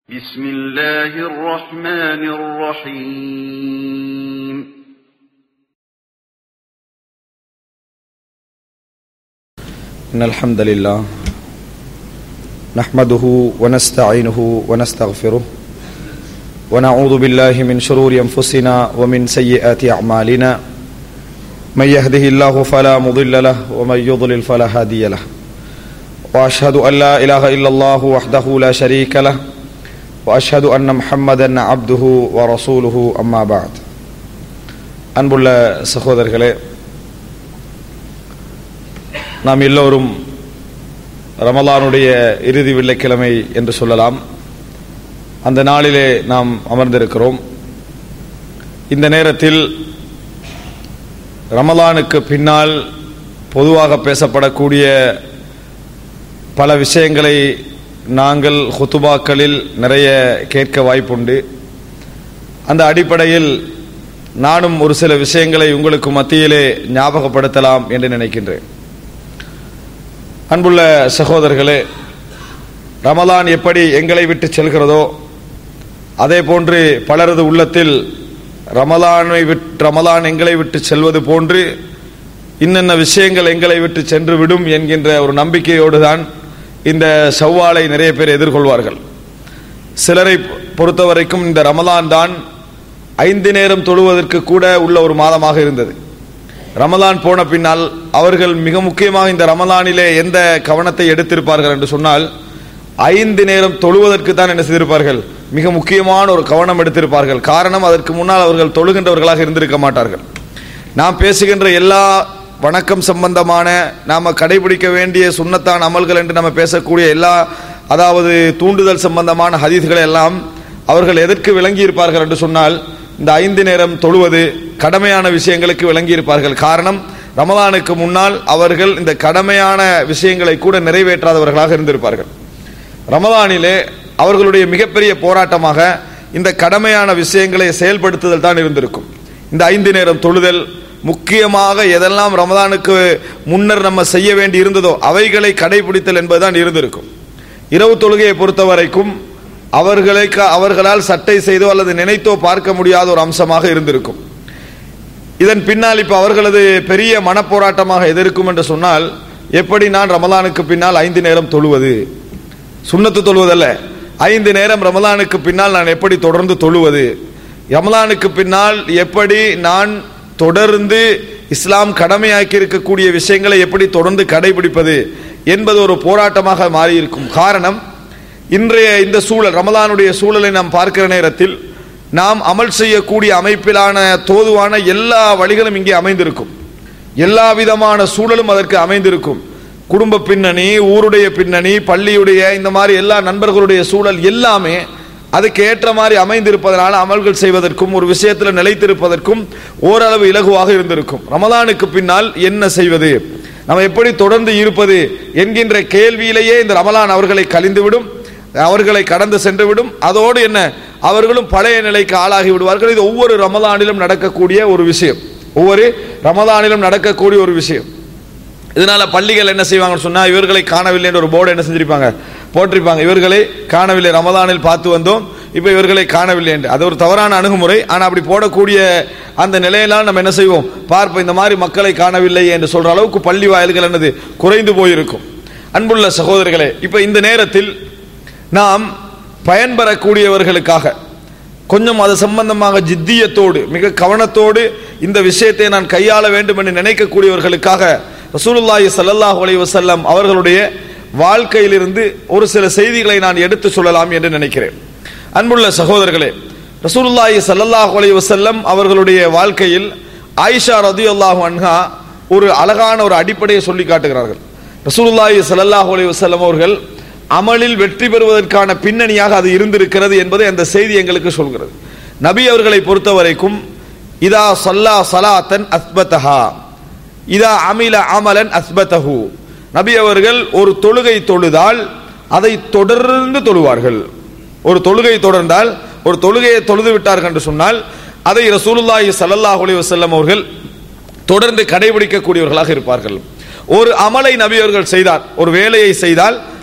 بسم الله الرحمن الرحيم إن الحمد لله نحمده ونستعينه ونستغفره ونعوذ بالله من شرور أنفسنا ومن سيئات أعمالنا من يهده الله فلا مضل له ومن يضلل فلا هادي له وأشهد أن لا إله إلا الله وحده لا شريك له وأشهد أن محمدا عبده ورسوله أما بعد அன்புள்ள சகோதரர்களே நாம் எல்லோரும் ரமலானுடைய இறுதி வெள்ளிக்கிழமை என்று சொல்லலாம் அந்த நாளிலே நாம் அமர்ந்திருக்கிறோம் இந்த நேரத்தில் ரமலானுக்கு பின்னால் பொதுவாக பேசப்படக்கூடிய பல விஷயங்களை நாங்கள் ஹுத்துபாக்களில் நிறைய கேட்க வாய்ப்புண்டு அந்த அடிப்படையில் நானும் ஒரு சில விஷயங்களை உங்களுக்கு மத்தியிலே ஞாபகப்படுத்தலாம் என்று நினைக்கின்றேன் அன்புள்ள சகோதரர்களே ரமலான் எப்படி எங்களை விட்டு செல்கிறதோ அதே போன்று பலரது உள்ளத்தில் ரமலானை விட்டு ரமலான் எங்களை விட்டு செல்வது போன்று இன்னென்ன விஷயங்கள் எங்களை விட்டு சென்று விடும் என்கின்ற ஒரு நம்பிக்கையோடு தான் இந்த சவ்வாலை நிறைய பேர் எதிர்கொள்வார்கள் சிலரை பொறுத்தவரைக்கும் இந்த ரமலான் தான் ஐந்து நேரம் தொழுவதற்கு கூட உள்ள ஒரு மாதமாக இருந்தது ரமலான் போன பின்னால் அவர்கள் மிக முக்கியமாக இந்த ரமலானிலே எந்த கவனத்தை எடுத்திருப்பார்கள் என்று சொன்னால் ஐந்து நேரம் தொழுவதற்கு தான் என்ன செய்திருப்பார்கள் மிக முக்கியமான ஒரு கவனம் எடுத்திருப்பார்கள் காரணம் அதற்கு முன்னால் அவர்கள் தொழுகின்றவர்களாக இருந்திருக்க மாட்டார்கள் நாம் பேசுகின்ற எல்லா வணக்கம் சம்பந்தமான நாம கடைபிடிக்க வேண்டிய சுண்ணத்தான் அமல்கள் என்று நம்ம பேசக்கூடிய எல்லா அதாவது தூண்டுதல் சம்பந்தமான ஹதீஸ்களை எல்லாம் அவர்கள் எதற்கு விளங்கி இருப்பார்கள் என்று சொன்னால் இந்த ஐந்து நேரம் தொழுவது கடமையான விஷயங்களுக்கு விளங்கி இருப்பார்கள் காரணம் ரமலானுக்கு முன்னால் அவர்கள் இந்த கடமையான விஷயங்களை கூட நிறைவேற்றாதவர்களாக இருந்திருப்பார்கள் ரமலானிலே அவர்களுடைய மிகப்பெரிய போராட்டமாக இந்த கடமையான விஷயங்களை செயல்படுத்துதல் தான் இருந்திருக்கும் இந்த ஐந்து நேரம் தொழுதல் முக்கியமாக எதெல்லாம் ரமலானுக்கு முன்னர் நம்ம செய்ய வேண்டி இருந்ததோ அவைகளை கடைபிடித்தல் என்பதுதான் இருந்திருக்கும் இரவு தொழுகையை பொறுத்த வரைக்கும் அவர்களை அவர்களால் சட்டை செய்தோ அல்லது நினைத்தோ பார்க்க முடியாத ஒரு அம்சமாக இருந்திருக்கும் இதன் பின்னால் இப்ப அவர்களது பெரிய மனப்போராட்டமாக எது இருக்கும் என்று சொன்னால் எப்படி நான் ரமலானுக்கு பின்னால் ஐந்து நேரம் தொழுவது சுண்ணத்து தொழுவதல்ல ஐந்து நேரம் ரமலானுக்கு பின்னால் நான் எப்படி தொடர்ந்து தொழுவது ரமலானுக்கு பின்னால் எப்படி நான் தொடர்ந்து இஸ்லாம் கடமையாக்கி இருக்கக்கூடிய விஷயங்களை எப்படி தொடர்ந்து கடைபிடிப்பது என்பது ஒரு போராட்டமாக மாறியிருக்கும் காரணம் இன்றைய இந்த சூழல் ரமலானுடைய சூழலை நாம் பார்க்கிற நேரத்தில் நாம் அமல் செய்யக்கூடிய அமைப்பிலான தோதுவான எல்லா வழிகளும் இங்கே அமைந்திருக்கும் எல்லா விதமான சூழலும் அதற்கு அமைந்திருக்கும் குடும்ப பின்னணி ஊருடைய பின்னணி பள்ளியுடைய இந்த மாதிரி எல்லா நண்பர்களுடைய சூழல் எல்லாமே அதுக்கு ஏற்ற மாதிரி அமைந்திருப்பதனால அமல்கள் செய்வதற்கும் ஒரு விஷயத்தில் நிலைத்திருப்பதற்கும் ஓரளவு இலகுவாக இருந்திருக்கும் ரமலானுக்கு பின்னால் என்ன செய்வது நம்ம எப்படி தொடர்ந்து இருப்பது என்கின்ற கேள்வியிலேயே இந்த ரமலான் அவர்களை கழிந்துவிடும் அவர்களை கடந்து சென்றுவிடும் அதோடு என்ன அவர்களும் பழைய நிலைக்கு ஆளாகி விடுவார்கள் இது ஒவ்வொரு ரமலானிலும் நடக்கக்கூடிய ஒரு விஷயம் ஒவ்வொரு ரமலானிலும் நடக்கக்கூடிய ஒரு விஷயம் இதனால பள்ளிகள் என்ன செய்வாங்கன்னு சொன்னா இவர்களை காணவில்லை என்ற ஒரு போர்டு என்ன செஞ்சிருப்பாங்க போட்டிருப்பாங்க இவர்களை காணவில்லை ரமலானில் பார்த்து வந்தோம் இப்ப இவர்களை காணவில்லை என்று அது ஒரு தவறான அணுகுமுறை ஆனா அப்படி போடக்கூடிய அந்த நிலையிலாம் நம்ம என்ன செய்வோம் பார்ப்போம் இந்த மாதிரி மக்களை காணவில்லை என்று சொல்ற அளவுக்கு பள்ளி வாயில்கள் என்னது குறைந்து போயிருக்கும் அன்புள்ள சகோதரர்களே இப்ப இந்த நேரத்தில் நாம் பயன்பெறக்கூடியவர்களுக்காக கொஞ்சம் அது சம்பந்தமாக ஜித்தியத்தோடு மிக கவனத்தோடு இந்த விஷயத்தை நான் கையாள வேண்டும் என்று நினைக்கக்கூடியவர்களுக்காக ரசூலுல்லாஹி சல்லாஹூ அலி வசல்லம் அவர்களுடைய வாழ்க்கையிலிருந்து ஒரு சில செய்திகளை நான் எடுத்து சொல்லலாம் என்று நினைக்கிறேன் அன்புள்ள சகோதரர்களே ரசூலுல்லாஹி சல்லாஹூ அலி வசல்லம் அவர்களுடைய வாழ்க்கையில் ஆயிஷா ரதி அல்லாஹு அன்ஹா ஒரு அழகான ஒரு அடிப்படையை சொல்லி காட்டுகிறார்கள் ரசூலுல்லாஹி சல்லாஹூ அலி வசல்லம் அவர்கள் அமலில் வெற்றி பெறுவதற்கான பின்னணியாக அது இருந்திருக்கிறது என்பதை அந்த செய்தி எங்களுக்கு சொல்கிறது நபி அவர்களை பொறுத்த வரைக்கும் இதா சல்லா சலாத்தன் அஸ்பத்தஹா இதா அமில அமலன் அஸ்பத்தஹு நபி அவர்கள் ஒரு தொழுகை தொழுதால் அதை தொடர்ந்து தொழுவார்கள் ஒரு தொழுகை தொடர்ந்தால் ஒரு தொழுகையை தொழுது விட்டார்கள் என்று சொன்னால் அதை ரசூலுல்லாஹி சல்லல்லாஹு அலைஹி வஸல்லம் அவர்கள் தொடர்ந்து கடைபிடிக்கக்கூடியவர்களாக இருப்பார்கள் ஒரு அமலை நபி அவர்கள் செய்தார் ஒரு வேலையை செய்தால்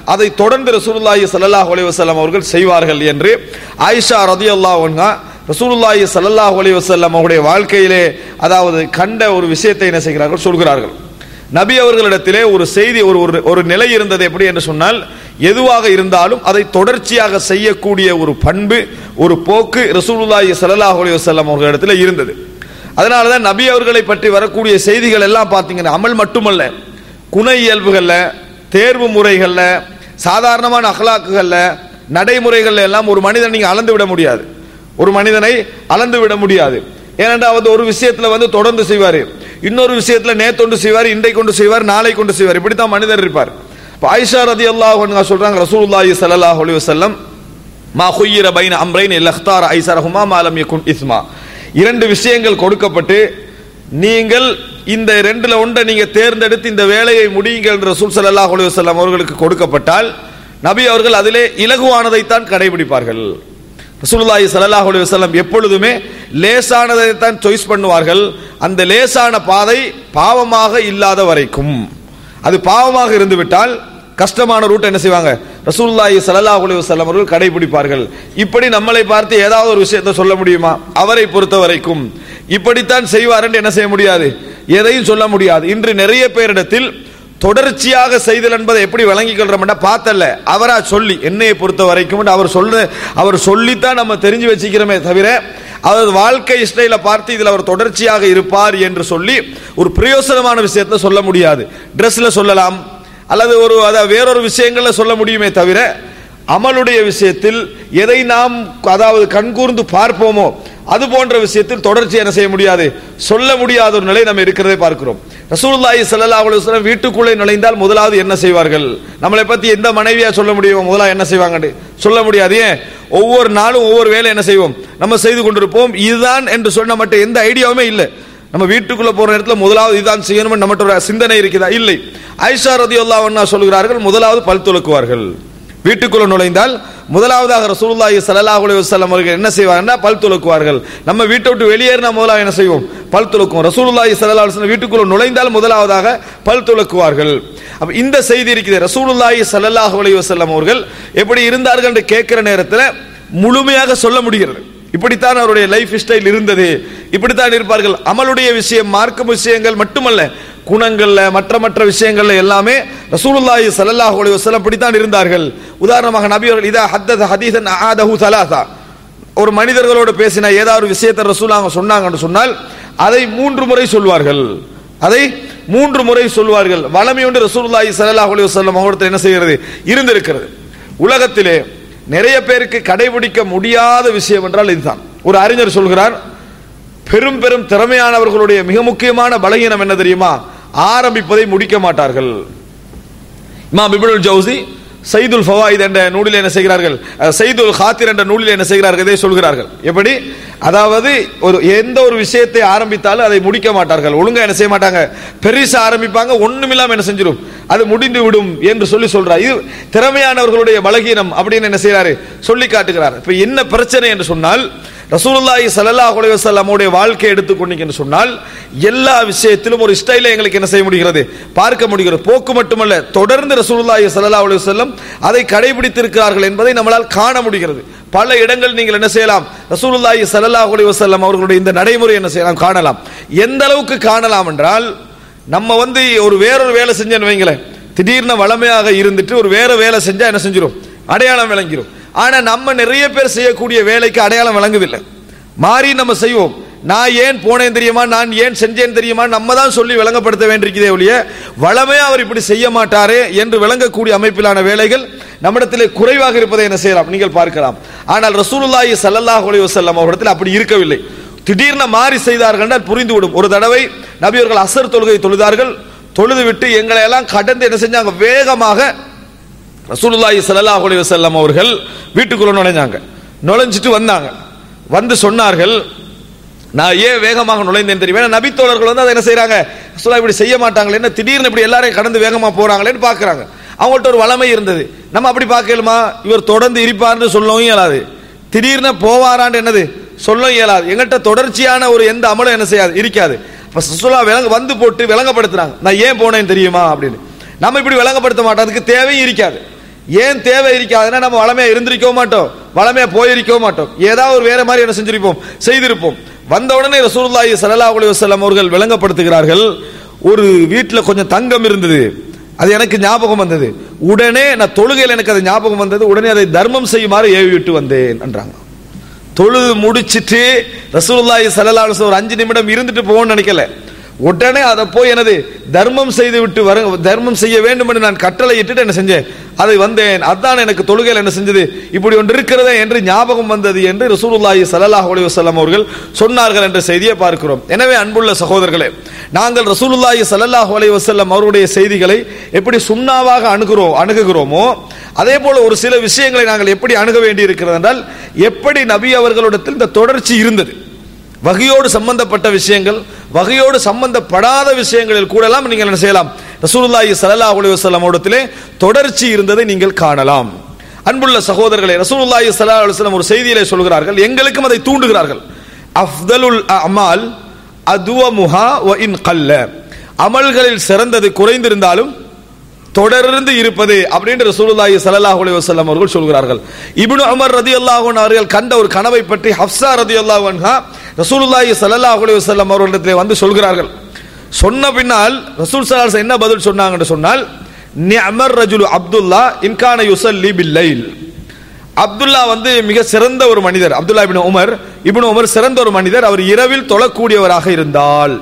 அதை தொடர்ந்து ரசூலுல்லாஹி ஸல்லல்லாஹு அலைஹி வஸல்லம் அவர்கள் செய்வார்கள் என்று ஆயிஷா ரதியல்லாஹு அன்ஹா ரசூலுல்லாஹி ஸல்லல்லாஹு அலைஹி வஸல்லம் அவருடைய வாழ்க்கையிலே அதாவது கண்ட ஒரு விஷயத்தை என்ன செய்கிறார்கள் சொல்கிறார்கள் நபி அவர்களிடத்திலே ஒரு செய்தி ஒரு ஒரு ஒரு நிலை இருந்தது எப்படி என்று சொன்னால் எதுவாக இருந்தாலும் அதை தொடர்ச்சியாக செய்யக்கூடிய ஒரு பண்பு ஒரு போக்கு ரசூலுல்லாஹி ஸல்லல்லாஹு அலைஹி வஸல்லம் அவர்களிடத்தில் இருந்தது அதனால தான் நபி அவர்களை பற்றி வரக்கூடிய செய்திகள் எல்லாம் பார்த்தீங்கன்னா அமல் மட்டுமல்ல குண இயல்புகள்ல தேர்வு முறைகள்ல சாதாரணமான அகலாக்குகள்ல நடைமுறைகள்ல எல்லாம் ஒரு மனிதன் நீங்க அளந்து விட முடியாது ஒரு மனிதனை அளந்து விட முடியாது ஏனென்றால் வந்து ஒரு விஷயத்துல வந்து தொடர்ந்து செய்வாரு இன்னொரு விஷயத்துல நேத்தொண்டு செய்வார் இன்றை கொண்டு செய்வார் நாளை கொண்டு செய்வார் இப்படித்தான் மனிதர் இருப்பார் இப்ப ஆயிஷா ரதி அல்லாஹ் சொல்றாங்க ரசூலுல்லாஹி ஸல்லல்லாஹு அலைஹி வஸல்லம் மா ஹுய்யிர பைன அம்ரைன் இலக்தார் ஐசரஹுமா மாலம் யகுன் இஸ்மா இரண்டு விஷயங்கள் கொடுக்கப்பட்டு நீங்கள் இந்த ரெண்டுல ஒன்றை நீங்க தேர்ந்தெடுத்து இந்த வேலையை முடியுங்கள் என்று ரசூல் ஸல்லல்லாஹு அலைஹி வஸல்லம் அவர்களுக்கு கொடுக்கப்பட்டால் நபி அவர்கள் அதிலே இலகுவானதைத்தான் கடைபிடிப்பார்கள் ரசூலுல்லாஹி ஸல்லல்லாஹு அலைஹி வஸல்லம் எப்பொழுதுமே லேசானதை தான் சாய்ஸ் பண்ணுவார்கள் அந்த லேசான பாதை பாவமாக இல்லாத வரைக்கும் அது பாவமாக இருந்து விட்டால் கஷ்டமான ரூட் என்ன செய்வாங்க ரசூலுல்லாஹி ஸல்லல்லாஹு அலைஹி வஸல்லம் அவர்கள் கடைபிடிப்பார்கள் இப்படி நம்மளை பார்த்து ஏதாவது ஒரு விஷயத்தை சொல்ல முடியுமா அவரை பொறுத்த வரைக்கும் இப்படித்தான் செய்வார் என்று என்ன செய்ய முடியாது எதையும் சொல்ல முடியாது இன்று நிறைய பேரிடத்தில் தொடர்ச்சியாக செய்தல் என்பதை எப்படி விளங்கிக் கொள்றோம்னா பார்த்தல்ல அவரா சொல்லி என்னையை பொறுத்த வரைக்கும் அவர் சொல்ல அவர் சொல்லித்தான் நம்ம தெரிஞ்சு வச்சுக்கிறோமே தவிர அவர் வாழ்க்கை ஸ்டைல பார்த்து இதில் அவர் தொடர்ச்சியாக இருப்பார் என்று சொல்லி ஒரு பிரயோசனமான விஷயத்துல சொல்ல முடியாது ட்ரெஸ்ல சொல்லலாம் அல்லது ஒரு அத வேறொரு விஷயங்கள்ல சொல்ல முடியுமே தவிர அமலுடைய விஷயத்தில் எதை நாம் அதாவது கண்கூர்ந்து பார்ப்போமோ அது போன்ற விஷயத்தில் தொடர்ச்சி என்ன செய்ய முடியாது சொல்ல முடியாத ஒரு நிலை நம்ம இருக்கிறதை பார்க்கிறோம் ரசூலுல்லாஹி ஸல்லல்லாஹு அலைஹி வஸல்லம் வீட்டுக்குள்ளே நுழைந்தால் முதலாவது என்ன செய்வார்கள் நம்மளை பத்தி எந்த மனைவியா சொல்ல முடியும் முதல்ல என்ன செய்வாங்க சொல்ல முடியாது ஏன் ஒவ்வொரு நாளும் ஒவ்வொரு வேலை என்ன செய்வோம் நம்ம செய்து கொண்டிருப்போம் இதுதான் என்று சொன்ன மட்டும் எந்த ஐடியாவுமே இல்லை நம்ம வீட்டுக்குள்ள போற நேரத்தில் முதலாவது இதுதான் செய்யணும் நம்மகிட்ட ஒரு சிந்தனை இருக்குதா இல்லை ஐஷா ரதியுல்லாஹு அன்ஹா சொல்கிறார்கள் முதலாவது பல் துலக்குவார்கள் வீட்டுக்குள்ள நுழைந்தால் முதலாவதாக ரசூலுல்லாஹி ஸல்லல்லாஹு அலைஹி வஸல்லம் அவர்கள் என்ன செய்வாங்கன்னா பல் துலக்குவார்கள் நம்ம வீட்டை விட்டு வெளியேறினா முதலாக என்ன செய்வோம் பல் துலக்குவோம் ரசூலுல்லாஹி ஸல்லல்லாஹு அலைஹி வஸல்லம் வீட்டுக்குள்ள நுழைந்தால் முதலாவதாக பல் துலக்குவார்கள் அப்ப இந்த செய்தி இருக்குது ரசூலுல்லாஹி ஸல்லல்லாஹு அலைஹி வஸல்லம் அவர்கள் எப்படி இருந்தார்கள் என்று கேட்கிற நேரத்தில் முழுமையாக சொல்ல முடிகிறது இப்படித்தான் அவருடைய லைஃப் ஸ்டைல் இருந்தது இப்படித்தான் இருப்பார்கள் அமலுடைய விஷயம் மார்க்க விஷயங்கள் மட்டுமல்ல குணங்கள்ல மற்ற மற்ற விஷயங்கள்ல எல்லாமே ரசூலுல்லாஹி ஸல்லல்லாஹு அலைஹி வஸல்லம் இப்படித்தான் இருந்தார்கள் உதாரணமாக நபி அவர்கள் இதா ஹத்தத ஹதீஸன் ஆதஹு சலாசா ஒரு மனிதர்களோடு பேசின ஏதாவது ஒரு விஷயத்தை ரசூலாங்க சொன்னாங்கன்னு சொன்னால் அதை மூன்று முறை சொல்வார்கள் அதை மூன்று முறை சொல்வார்கள் வளமை ஒன்று ரசூலுல்லாஹி ஸல்லல்லாஹு அலைஹி வஸல்லம் அவர்கள் என்ன செய்கிறது இருந்திருக்கிறது உலகத்திலே நிறைய பேருக்கு கடைபிடிக்க முடியாத விஷயம் என்றால் இதுதான் ஒரு அறிஞர் சொல்கிறார் பெரும் பெரும் திறமையானவர்களுடைய மிக முக்கியமான பலகீனம் என்ன தெரியுமா ஆரம்பிப்பதை முடிக்க மாட்டார்கள் இமாம் இப்னுல் ஜவுசி சைதுல் ஃபவாயித் என்ற நூலில் என்ன செய்கிறார்கள் அஹ், சைதுல் ஹாத்திர் என்ற நூலில் என்ன செய்கிறார்கள் இதை சொல்கிறார்கள் எப்படி அதாவது ஒரு எந்த ஒரு விஷயத்தை ஆரம்பித்தாலும் அதை முடிக்க மாட்டார்கள் ஒழுங்கா என்ன செய்ய மாட்டாங்க பெருசா ஆரம்பிப்பாங்க ஒண்ணுமில்லாம என்ன செஞ்சிடும் அது முடிந்து விடும் என்று சொல்லி சொல்றார் இது திறமையானவர்களுடைய பலகீனம் அப்படின்னு என்ன செய்யறாரு சொல்லி காட்டுகிறார் இப்ப என்ன பிரச்சனை என்று சொன்னால் ரசூலுல்லாஹி ஸல்லல்லாஹு அலைஹி வஸல்லமுடைய வாழ்க்கை எடுத்துக்கொண்டீங்கன்னு சொன்னால் எல்லா விஷயத்திலும் ஒரு ஸ்டைலை எங்களுக்கு என்ன செய்ய முடிகிறது பார்க்க முடிகிறது போக்கு மட்டுமல்ல தொடர்ந்து ரசூலுல்லாஹி ஸல்லல்லாஹு அலைஹி வஸல்லம் அதை கடைபிடித்திருக்கிறார்கள் என்பதை நம்மளால் காண முடிகிறது பல இடங்கள் நீங்கள் என்ன செய்யலாம் ரசூலுல்லாஹி ஸல்லல்லாஹு அலைஹி வஸல்லம் அவர்களுடைய இந்த நடைமுறை என்ன செய்யலாம் காணலாம் எந்த அளவுக்கு காணலாம் என்றால் நம்ம வந்து ஒரு வேறொரு வேலை செஞ்சேன்னு வைங்களேன் திடீர்னு வளமையாக இருந்துட்டு ஒரு வேற வேலை செஞ்சா என்ன செஞ்சிரும் அடையாளம் விளங்கிரும் ஆனா நம்ம நிறைய பேர் செய்யக்கூடிய வேலைக்கு அடையாளம் விளங்குதில்லை மாறி நம்ம செய்வோம் நான் ஏன் போனேன் தெரியுமா நான் ஏன் செஞ்சேன் தெரியுமா நம்ம தான் சொல்லி விளங்கப்படுத்த வேண்டியிருக்கிறதே ஒழிய வளமையா அவர் இப்படி செய்ய மாட்டாரே என்று விளங்கக்கூடிய அமைப்பிலான வேலைகள் நம்மிடத்திலே குறைவாக இருப்பதை என்ன செய்யலாம் நீங்கள் பார்க்கலாம் ஆனால் ரசூலுல்லாஹி ஸல்லல்லாஹு அலைஹி வஸல்லம் அவரிடத்தில் அப்படி இருக்கவில்லை திடீர்னு மாறி செய்தார்கள் என்றால் புரிந்துவிடும் ஒரு தடவை நபியவர்கள் அசர் தொழுகை தொழுதார்கள் தொழுது விட்டு எங்களை எல்லாம் கடந்து என்ன செஞ்சாங்க வேகமாக ரசூலுல்லாஹி ஸல்லல்லாஹு அலைஹி வஸல்லம் அவர்கள் வீட்டுக்குள்ள நுழைஞ்சாங்க நுழைஞ்சிட்டு வந்தாங்க வந்து சொன்னார்கள் நான் ஏன் வேகமாக நுழைந்தேன் தெரியுமா ஏன்னா நபித்தோழர்கள் வந்து அதை என்ன செய்றாங்க ரசூலுல்லாஹ் இப்படி செய்ய மாட்டாங்களே என்ன திடீர்னு இப்படி எல்லாரையும் கடந்து வேகமா போறாங்களேன்னு பார்க்கறாங்க அவங்கள்ட்ட ஒரு வளமை இருந்தது நம்ம அப்படி பார்க்கலுமா இவர் தொடர்ந்து இருப்பார்னு சொல்லவும் இயலாது திடீர்னு போவாரான்னு என்னது சொல்ல இயலாது எங்கள்கிட்ட தொடர்ச்சியான ஒரு எந்த அமலும் என்ன செய்யாது இருக்காது அப்ப சுற்றுலா விளங்க வந்து போட்டு விளங்கப்படுத்துறாங்க நான் ஏன் போனேன் தெரியுமா அப்படின்னு நம்ம இப்படி விளங்கப்படுத்த மாட்டோம் அதுக்கு தேவையும் இருக்காது ஏன் தேவை இருக்காதுன்னா நம்ம வளமையா இருந்திருக்கவும் மாட்டோம் வளமையா போயிருக்கவும் மாட்டோம் ஏதாவது ஒரு வேற மாதிரி என்ன செஞ்சிருப்போம் செய்திருப்போம் வந்த உடனே ரசூலுல்லாஹி ஸல்லல்லாஹு அலைஹி வஸல்லம் அவர்கள் விளங்கப்படுத்துகிறார்கள் ஒரு வீட்டில் கொஞ்சம் தங்கம் இருந்தது அது எனக்கு ஞாபகம் வந்தது உடனே நான் தொழுகையில் எனக்கு அது ஞாபகம் வந்தது உடனே அதை தர்மம் செய்யுமாறு ஏவி விட்டு வந்தேன் என்றாங்க தொழுது முடிச்சிட்டு ரசூலுல்லாஹி ஸல்லல்லாஹு அலைஹி வஸல்லம் ஒரு அஞ்சு நிமிடம் இருந்துட்டு போகணும்னு நினைக்கல உடனே அதை போய் எனது தர்மம் செய்து விட்டு வர தர்மம் செய்ய வேண்டும் என்று நான் கட்டளை இட்டுட்டு என்ன செஞ்சேன் அதை வந்தேன் அதான் எனக்கு தொழுகையில் என்ன செஞ்சது இப்படி ஒன்று இருக்கிறதே என்று ஞாபகம் வந்தது என்று ரசூலுல்லாஹி ஸல்லல்லாஹு அலைஹி வஸல்லம் அவர்கள் சொன்னார்கள் என்ற செய்தியை பார்க்கிறோம் எனவே அன்புள்ள சகோதரர்களே நாங்கள் ரசூலுல்லாஹி ஸல்லல்லாஹு அலைஹி வஸல்லம் அவருடைய செய்திகளை எப்படி சுண்ணாவாக அணுகிறோம் அணுகுகிறோமோ அதே போல ஒரு சில விஷயங்களை நாங்கள் எப்படி அணுக வேண்டி இருக்கிறது என்றால் எப்படி நபி அவர்களிடத்தில் இந்த தொடர்ச்சி இருந்தது வகையோடு சம்பந்தப்பட்ட விஷயங்கள் வகையோடு சம்பந்தப்படாத விஷயங்களில் கூடலாம் நீங்கள் என்ன செய்யலாம் ரசூலுல்லாஹி ஸல்லல்லாஹு அலைஹி வஸல்லம் இடத்திலே தொடர்ச்சி இருந்ததை நீங்கள் காணலாம் அன்புள்ள சகோதரர்களே ரசூலுல்லாஹி ஸல்லல்லாஹு அலைஹி வஸல்லம் ஒரு செய்தியிலே சொல்கிறார்கள் எங்களுக்கும் அதை தூண்டுகிறார்கள் அஃதலுல் அமால் அதுவமுஹா வ இன் கல்ல அமல்களில் சிறந்தது குறைந்திருந்தாலும் தொடர்ந்து இருப்பது அப்படின்னு ரசூலுல்லாஹி ஸல்லல்லாஹு அலைஹி வஸல்லம் அவர்கள் சொல்கிறார்கள் இப்னு உமர் ரதியல்லாஹு அன்ஹு அவர்கள் கண்ட ஒரு கனவை பற்றி ஹஃப்ஸா ரதியல்லாஹு அன்ஹா ரசூலுல்லாஹி ஸல்லல்லாஹு அலைஹி வஸல்லம் அவர்களிடத்தில் வந்து சொல்கிறார்கள் சொன்ன பின்னால் ரசூல் ஸல்லல்லாஹு அலைஹி என்ன பதில் சொன்னாங்கன்னு சொன்னால் நிஅமர் ரஜுலு அப்துல்லா இன்கான யுஸல்லி பில்லைல் அப்துல்லா வந்து மிக சிறந்த ஒரு மனிதர் Abdullah ibn Umar ibn Umar சிறந்த ஒரு மனிதர் அவர் இரவில் தொழக்கூடியவராக இருந்தால்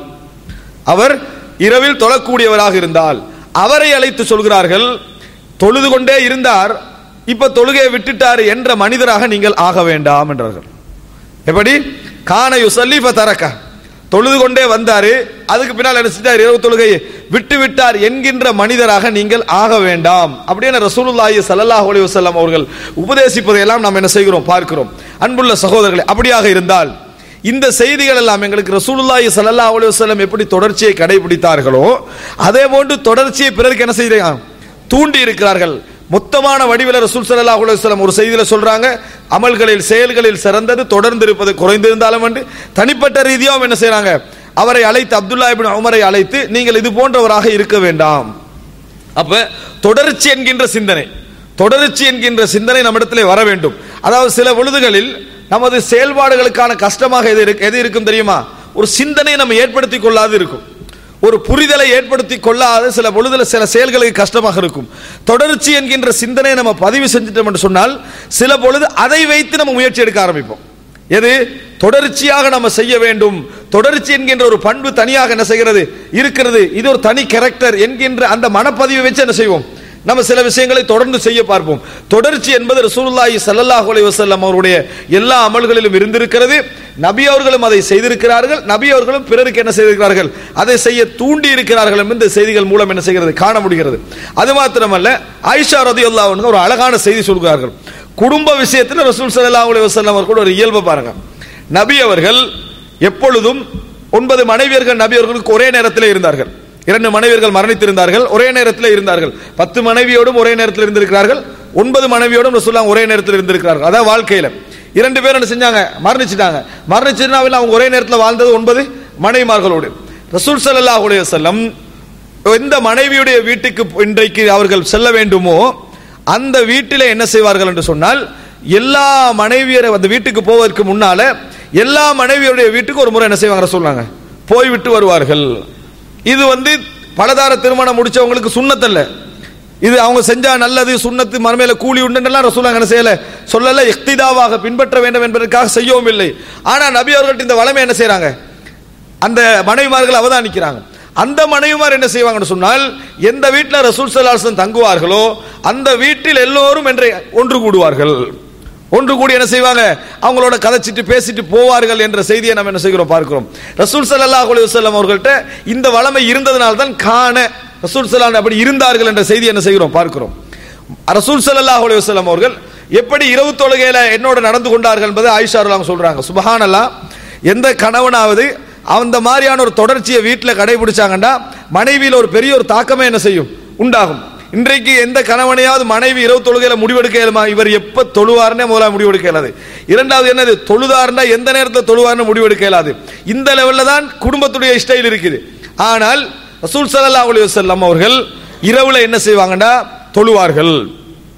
அவர் இரவில் தொழக்கூடியவராக இருந்தால் அவரை அழைத்து சொல்கிறார்கள் தொழுது கொண்டே இருந்தார் இப்ப தொழுகையை விட்டுட்டார் என்ற மனிதராக நீங்கள் ஆக வேண்டாம் என்றார்கள் எப்படி கான யுசல்லி இப்ப தரக்க தொழுது கொண்டே வந்தாரு அதுக்கு பின்னால் என்ன செஞ்சார் இரவு தொழுகையை விட்டு விட்டார் என்கின்ற மனிதராக நீங்கள் ஆக வேண்டாம் அப்படின்னு ரசூலுல்லாஹி ஸல்லல்லாஹு அலைஹி வஸல்லம் அவர்கள் உபதேசிப்பதை எல்லாம் நாம் என்ன செய்கிறோம் பார்க்கிறோம் அன்புள்ள சகோதரர்களே அப்படியாக இருந்தால் இந்த செய்திகள் எல்லாம் எங்களுக்கு ரசூலுல்லாஹி ஸல்லல்லாஹு அலைஹி வஸல்லம் எப்படி தொடர்ச்சியை கடைபிடித்தார்களோ அதே போன்று தொடர்ச்சியை பிறருக்கு என்ன செய்கிறாங்க தூண்டி இருக்கிறார்கள் மொத்தமான வடிவில் ரசூல் ஸல்லல்லாஹு அலைஹி வஸல்லம் ஒரு செய்தியில சொல்றாங்க அமல்களில் செயல்களில் சிறந்தது தொடர்ந்து இருப்பது குறைந்திருந்தாலும் என்று தனிப்பட்ட ரீதியாகவும் என்ன செய்றாங்க அவரை அழைத்து அப்துல்லா இப்னு உமரை அழைத்து நீங்கள் இது போன்றவராக இருக்க வேண்டாம் அப்ப தொடர்ச்சி என்கின்ற சிந்தனை தொடர்ச்சி என்கின்ற சிந்தனை நம்மிடத்திலே வர வேண்டும் அதாவது சில பொழுதுகளில் நமது செயல்பாடுகளுக்கான கஷ்டமாக எது இருக்கு- எது இருக்கும் தெரியுமா ஒரு சிந்தனை நம்ம ஏற்படுத்தி கொள்ளாது இருக்கும் ஒரு புரிதலை ஏற்படுத்தி கொள்ளாத சில பொழுதுல சில செயல்களுக்கு கஷ்டமாக இருக்கும் தொடர்ச்சி என்கின்ற சிந்தனை நம்ம பதிவு செஞ்சிட்டோம் என்று சொன்னால் சில பொழுது அதை வைத்து நம்ம முயற்சி எடுக்க ஆரம்பிப்போம் எது தொடர்ச்சியாக நம்ம செய்ய வேண்டும் தொடர்ச்சி என்கின்ற ஒரு பண்பு தனியாக என்ன செய்கிறது இருக்கிறது இது ஒரு தனி கேரக்டர் என்கின்ற அந்த மனப்பதிவை வச்சு என்ன செய்வோம் நம்ம சில விஷயங்களை தொடர்ந்து செய்ய பார்ப்போம் தொடர்ச்சி என்பது ரசூலுல்லாஹி ஸல்லல்லாஹு அலைஹி வஸல்லம் அவருடைய எல்லா அமல்களிலும் இருந்திருக்கிறது நபி அவர்களும் அதை செய்திருக்கிறார்கள் நபி அவர்களும் பிறருக்கு என்ன செய்திருக்கிறார்கள் அதை செய்ய தூண்டி இருக்கிறார்கள் என்று இந்த செய்திகள் மூலம் என்ன செய்கிறது காண முடிகிறது அது மாத்திரமல்ல ஆயிஷா ரதியுல்லாஹு அன்ஹா ஒரு அழகான செய்தி சொல்கிறார்கள் குடும்ப விஷயத்தில் ரசூல் ஸல்லல்லாஹு அலைஹி வஸல்லம் அவர்கள் ஒரு இயல்பை பாருங்க நபி அவர்கள் எப்பொழுதும் ஒன்பது மனைவியர்கள் நபி அவர்களுக்கு ஒரே நேரத்தில் இருந்தார்கள் இரண்டு மனைவியர்கள் மரணித்திருந்தார்கள் ஒரே நேரத்தில் இருந்தார்கள் பத்து மனைவியோடும் ஒரே நேரத்தில் இருந்திருக்கிறார்கள் ஒன்பது மனைவியோடும் ரசூலுல்லாஹ் ஒரே நேரத்தில் இருந்திருக்கிறார்கள் அதான் வாழ்க்கையில இரண்டு பேரும் என்ன செஞ்சாங்க மரணிச்சிட்டாங்க மரணிச்சிருந்தாவில் அவங்க ஒரே நேரத்தில் வாழ்ந்தது ஒன்பது மனைவிமார்களோடு ரசூல் ஸல்லல்லாஹு அலைஹி வஸல்லம் எந்த மனைவியுடைய வீட்டுக்கு இன்றைக்கு அவர்கள் செல்ல வேண்டுமோ அந்த வீட்டிலே என்ன செய்வார்கள் என்று சொன்னால் எல்லா மனைவியரை அந்த வீட்டுக்கு போவதற்கு முன்னால எல்லா மனைவியருடைய வீட்டுக்கு ஒரு முறை என்ன செய்வாங்க சொன்னாங்க போய்விட்டு வருவார்கள் இது வந்து பலதார திருமணம் முடிச்சவங்களுக்கு சுண்ணத்தல்ல இது அவங்க செஞ்சா நல்லது சுண்ணத்து மறுமையில கூலி உண்டுன்னெல்லாம் ரசூலாங்க என்ன செய்யல சொல்லல இக்திதாவாக பின்பற்ற வேண்டும் என்பதற்காக செய்யவும் இல்லை ஆனா நபி அவர்கள்ட்ட இந்த வளமை என்ன செய்றாங்க அந்த மனைவிமார்கள் அவதானிக்கிறாங்க அந்த மனைவிமார் என்ன செய்வாங்கன்னு சொன்னால் எந்த வீட்டில் ரசூல் சல்லாசன் தங்குவார்களோ அந்த வீட்டில் எல்லோரும் என்று ஒன்று கூடுவார்கள் ஒன்று கூடி என்ன செய்வாங்க அவங்களோட கதைச்சிட்டு பேசிட்டு போவார்கள் என்ற செய்தியை நம்ம என்ன செய்கிறோம் பார்க்கிறோம் ரசூல் ஸல்லல்லாஹு அலைஹி வஸல்லம் அவர்கள்ட்ட இந்த வளமை இருந்ததனால தான் காண ரசூல் ஸல்லல்லாஹு அப்படி இருந்தார்கள் என்ற செய்தி என்ன செய்கிறோம் பார்க்கிறோம் ரசூல் ஸல்லல்லாஹு அலைஹி வஸல்லம் அவர்கள் எப்படி இரவு தொழுகையில என்னோட நடந்து கொண்டார்கள் என்பதை ஆயிஷா ரலியல்லாஹு சொல்றாங்க சுபஹானல்லாஹ் எந்த கணவனாவது அந்த மாதிரியான ஒரு தொடர்ச்சியை வீட்டில் கடைபிடிச்சாங்கன்னா மனைவியில் ஒரு பெரிய ஒரு தாக்கமே என்ன செய்யும் உண்டாகும் இன்றைக்கு எந்த கணவனையாவது மனைவி இரவு தொழுகையில முடிவெடுக்க இயலுமா இவர் எப்ப தொழுவார்னே முதல்ல முடிவெடுக்க இயலாது இரண்டாவது என்னது தொழுதார்னா எந்த நேரத்தில் தொழுவார்னு முடிவெடுக்க இயலாது இந்த லெவல்ல தான் குடும்பத்துடைய ஸ்டைல் இருக்குது ஆனால் ரசூல் ஸல்லல்லாஹு அலைஹி வஸல்லம் அவர்கள் இரவுல என்ன செய்வாங்கன்னா தொழுவார்கள்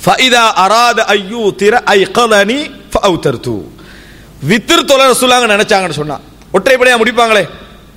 ஃபைதா அராத ஐயூ திர ஐ கலனி ஃபவுதர்து வித்திர் தொலை ரசூலாங்க நினைச்சாங்கன்னு சொன்னா ஒற்றைப்படையா முடிப்பாங்களே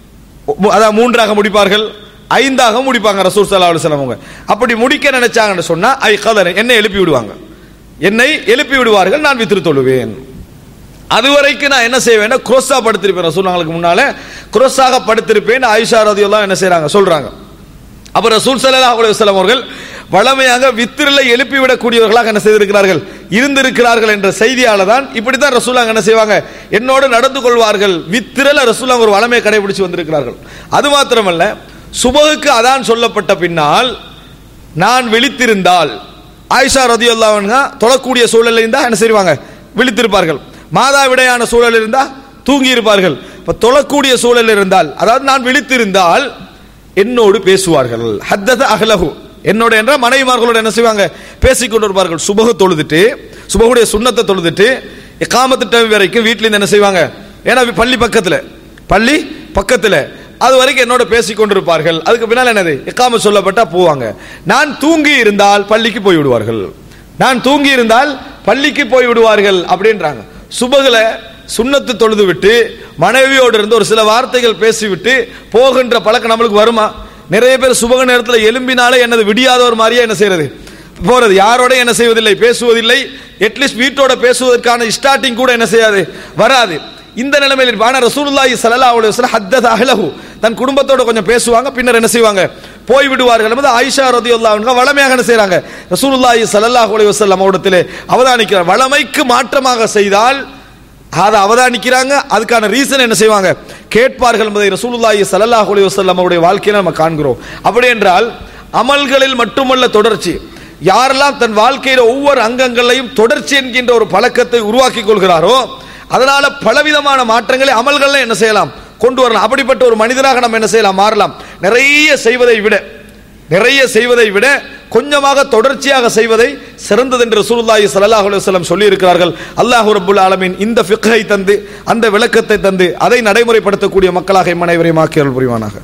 மு- அதான் மூன்றாக முடிப்பார்கள் ஐந்தாக முடிப்பாங்க ரசூல் சல்லா அலுவலம் அவங்க அப்படி முடிக்க நினைச்சாங்கன்னு சொன்னா ஐ கலனி என்னை எழுப்பி விடுவாங்க என்னை எழுப்பி விடுவார்கள் நான் வித்திரு தொழுவேன் அதுவரைக்கும் நான் என்ன செய்வேன் குரோஸா படுத்திருப்பேன் ரசூலாங்களுக்கு முன்னால குரோஸாக படுத்திருப்பேன் ஆயிஷா ரதியெல்லாம் என்ன செய்றாங்க சொல்றாங்க அப்ப ரசூல் ஸல்லல்லாஹு அலைஹி வஸல்லம் அவர்கள் வளமையாக வித்திரில எழுப்பி விடக்கூடியவர்களாக என்ன செய்திருக்கிறார்கள் இருந்திருக்கிறார்கள் என்ற செய்தியால தான் இப்படித்தான் ரசூலாங்க என்ன செய்வாங்க என்னோடு நடந்து கொள்வார்கள் வித்திரல ரசூலாங்க ஒரு வளமையை கடைபிடிச்சு வந்திருக்கிறார்கள் அது மாத்திரமல்ல சுபகுக்கு அதான் சொல்லப்பட்ட பின்னால் நான் விழித்திருந்தால் ஆயிஷா ரதியுல்லாஹு அன்ஹா தொழக்கூடிய சூழலில் இருந்தா என்ன செய்வாங்க விழித்திருப்பார்கள் மாதாவிடையான சூழல் இருந்தா தூங்கி இருப்பார்கள் இப்ப தொழக்கூடிய சூழல் இருந்தால் அதாவது நான் விழித்திருந்தால் என்னோடு பேசுவார்கள் ஹத்தத அஹ்லஹு என்னோட என்ற மனைவிமார்களோட என்ன செய்வாங்க பேசிக் கொண்டிருப்பார்கள் சுபகு தொழுதுட்டு சுபகுடைய சுண்ணத்தை தொழுதுட்டு இக்காமத்து டைம் வரைக்கும் வீட்ல இருந்து என்ன செய்வாங்க ஏன்னா பள்ளி பக்கத்துல பள்ளி பக்கத்துல அது வரைக்கும் என்னோட பேசிக் கொண்டிருப்பார்கள் அதுக்கு பின்னால் என்னது இக்காம சொல்லப்பட்டா போவாங்க நான் தூங்கி இருந்தால் பள்ளிக்கு போய் விடுவார்கள் நான் தூங்கி இருந்தால் பள்ளிக்கு போய் விடுவார்கள் அப்படின்றாங்க சுபகுல சுண்ணத்து தொழுது விட்டு மனைவியோடு இருந்து ஒரு சில வார்த்தைகள் பேசிவிட்டு போகின்ற பழக்கம் நம்மளுக்கு வருமா நிறைய பேர் சுபக நேரத்தில் எலும்பினாலே என்னது விடியாத ஒரு மாதிரியே என்ன செய்யறது போறது யாரோட என்ன செய்வதில்லை பேசுவதில்லை அட்லீஸ்ட் வீட்டோட பேசுவதற்கான ஸ்டார்டிங் கூட என்ன செய்யாது வராது இந்த நிலைமையில் இருப்ப. ஆனா ரசூலுல்லாஹி ஸல்லல்லாஹு அலைஹி வஸல்லம் ஹத்தத அஹ்லஹு தன் குடும்பத்தோட கொஞ்சம் பேசுவாங்க பின்னர் என்ன செய்வாங்க போய் விடுவார்கள் என்பது ஆயிஷா ரதியல்லாஹு அன்ஹா வளமையாக என்ன செய்றாங்க ரசூலுல்லாஹி ஸல்லல்லாஹு அலைஹி வஸல்லம் அவரிடத்திலே அவதானிக்கிறார் வளமைக்கு மாற்றமாக செய்தால் அதை அவதானிக்கிறாங்க அதுக்கான ரீசன் என்ன செய்வாங்க கேட்பார்கள் என்பதை ரசூலுல்லாஹி ஸல்லல்லாஹு அலைஹி வஸல்லம் அவருடைய வாழ்க்கையில நம்ம காண்கிறோம் அப்படி என்றால் அமல்களில் மட்டுமல்ல தொடர்ச்சி யாரெல்லாம் தன் வாழ்க்கையில ஒவ்வொரு அங்கங்களையும் தொடர்ச்சி என்கின்ற ஒரு பழக்கத்தை உருவாக்கி கொள்கிறாரோ அதனால பலவிதமான மாற்றங்களை அமல்கள்ல என்ன செய்யலாம் கொண்டு வரலாம் அப்படிப்பட்ட ஒரு மனிதராக நம்ம என்ன செய்யலாம் மாறலாம் நிறைய செய்வதை விட நிறைய செய்வதை விட கொஞ்சமாக தொடர்ச்சியாக செய்வதை சிறந்தது என்று ரசூலுல்லாஹி ஸல்லல்லாஹு அலைஹி வஸல்லம் சொல்லி இருக்கிறார்கள் அல்லாஹ் ரப்பல் ஆலமீன் இந்த ஃபிக்ஹை தந்து அந்த விளக்கத்தை தந்து அதை நடைமுறைப்படுத்தக்கூடிய மக்களாக இம் அனைவரையும் ஆக்கி அருள் புரிவானாக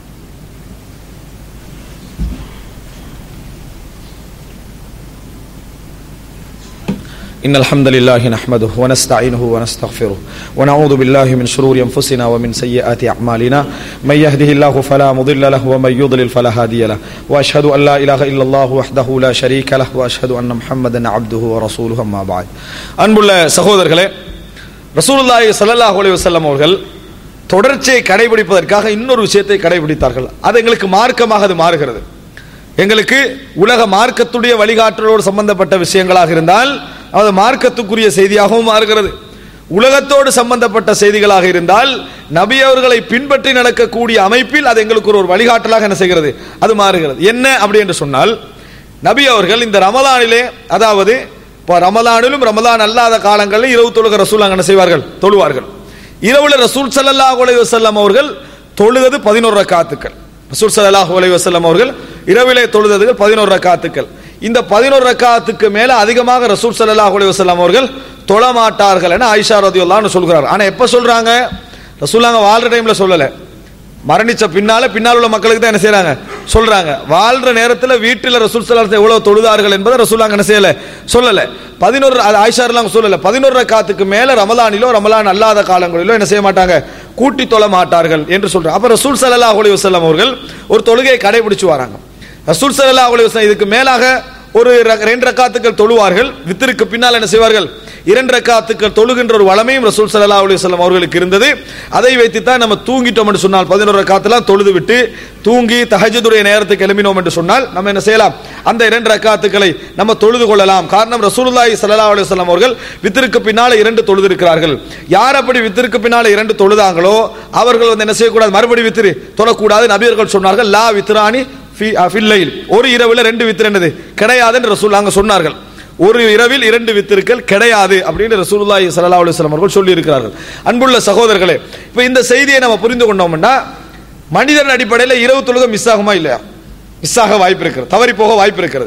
إن الحمد لله نحمده ونستعينه ونستغفره ونعوذ بالله من شرور أنفسنا ومن سيئات أعمالنا من يهده الله فلا مضل له ومن يضلل فلا هادي له وأشهد أن لا إله إلا الله وحده لا شريك له وأشهد أن محمدا عبده ورسوله أما بعد அன்புள்ள சகோதரர்களே ரசூலுல்லாஹி ஸல்லல்லாஹு அலைஹி வஸல்லம் அவர்கள் தொடர்ச்சியை கடைபிடிப்பதற்காக இன்னொரு விஷயத்தை கடைபிடித்தார்கள் அது எங்களுக்கு மார்க்கமாக அது மாறுகிறது எங்களுக்கு உலக மார்க்கத்துடைய வழிகாட்டலோடு சம்பந்தப்பட்ட விஷயங்களாக இருந்தால் அது மார்க்கத்துக்குரிய செய்தியாகவும் மாறுகிறது உலகத்தோடு சம்பந்தப்பட்ட செய்திகளாக இருந்தால் நபி அவர்களை பின்பற்றி நடக்கக்கூடிய அமைப்பில் அது எங்களுக்கு ஒரு ஒரு வழிகாட்டலாக என்ன செய்கிறது அது மாறுகிறது என்ன அப்படி என்று சொன்னால் நபி அவர்கள் இந்த ரமலானிலே அதாவது இப்போ ரமலானிலும் ரமலான் அல்லாத காலங்களில் இரவு தொழுக ரசூல் அங்கே என்ன செய்வார்கள் தொழுவார்கள் இரவுல ரசூல் ஸல்லல்லாஹு அலைஹி வஸல்லம் அவர்கள் தொழுவது பதினோரு ரக்காத்துக்கள் ரசூல் ஸல்லல்லாஹு அலைஹி வஸல்லம் அவர்கள் இரவிலே தொழுதது பதினோரு ரக்காத்துக்கள் இந்த பதினோரு ரக்காத்துக்கு மேல அதிகமாக ரசூல் ஸல்லல்லாஹு அலைஹி வஸல்லம் அவர்கள் தொழ மாட்டார்கள் என ஆயிஷா ரதியுல்லான்னு சொல்கிறார் ஆனா எப்ப சொல்றாங்க ரசூலாங்க வாழ்ற டைம்ல சொல்லல மரணிச்ச பின்னால பின்னால் உள்ள மக்களுக்கு தான் என்ன செய்றாங்க சொல்றாங்க வாழ்ற நேரத்தில் வீட்டில் ரசூல் சலாத்தை எவ்வளவு தொழுதார்கள் என்பதை ரசூலாங்க என்ன செய்யல சொல்லல பதினோரு அது ஆயிஷாரெல்லாம் சொல்லல பதினோரு ரக்காத்துக்கு மேல ரமலானிலோ ரமலான் அல்லாத காலங்களிலோ என்ன செய்ய மாட்டாங்க கூட்டி தொழ மாட்டார்கள் என்று சொல்றாங்க அப்ப ரசூல் சல்லல்லாஹு அலைஹி வஸல்லம் அவர்கள் ஒரு தொழுகையை கடைபிடிச்சு வராங்க ரசூல் சல்லல்லாஹு அலைஹி வஸல்லம் இதுக்கு மேலாக ஒரு ர- ரெண்டு ரக்காத்துக்கள் தொழுவார்கள் வித்திற்கு பின்னால் என்ன செய்வார்கள் இரண்டு ரக்காத்துக்கள் தொழுகின்ற ஒரு வளமையும் ரசூல் ஸல்லல்லாஹு அலைஹி வஸல்லம் அவர்களுக்கு இருந்தது அதை வைத்து தான் நம்ம தூங்கிட்டோம் என்று சொன்னால் பதினோரு ரக்காத்தெல்லாம் தொழுது விட்டு தூங்கி தஹஜ்ஜுடைய நேரத்துக்கு எழும்பினோம் என்று சொன்னால் நம்ம என்ன செய்யலாம் அந்த இரண்டு ரக்காத்துக்களை நம்ம தொழுது கொள்ளலாம் காரணம் ரசூலுல்லாஹி ஸல்லல்லாஹு அலைஹி வஸல்லம் அவர்கள் வித்திற்கு பின்னால இரண்டு தொழுது இருக்கிறார்கள் யார் அப்படி வித்திற்கு பின்னால இரண்டு தொழுதாங்களோ அவர்கள் வந்து என்ன செய்யக்கூடாது மறுபடி வித்திரு தொழக்கூடாது நபியர்கள் சொன்னார்கள் லா வித்ரானி ஃபி- அ, ஃபில்லைல் ஒரு இரவுல ரெண்டு வித்திரு என்னது கிடையாது என்று ரசூல் அங்க சொன்னார்கள் ஒரு இரவில் இரண்டு வித்திருக்கள் கிடையாது அப்படின்னு ரசூலுல்லாஹி ஸல்லல்லாஹு அலைஹி வஸல்லம் அவர்கள் சொல்லி இருக்கிறார்கள் அன்புள்ள சகோதரர்களே இப்போ இந்த செய்தியை நம்ம புரிந்து கொண்டோம்னா மனிதன் அடிப்படையில் இரவு தொழுகை மிஸ் ஆகுமா இல்லையா மிஸ் ஆக வாய்ப்பு இருக்கிறது தவறி போக வாய்ப்பு இருக்கிறது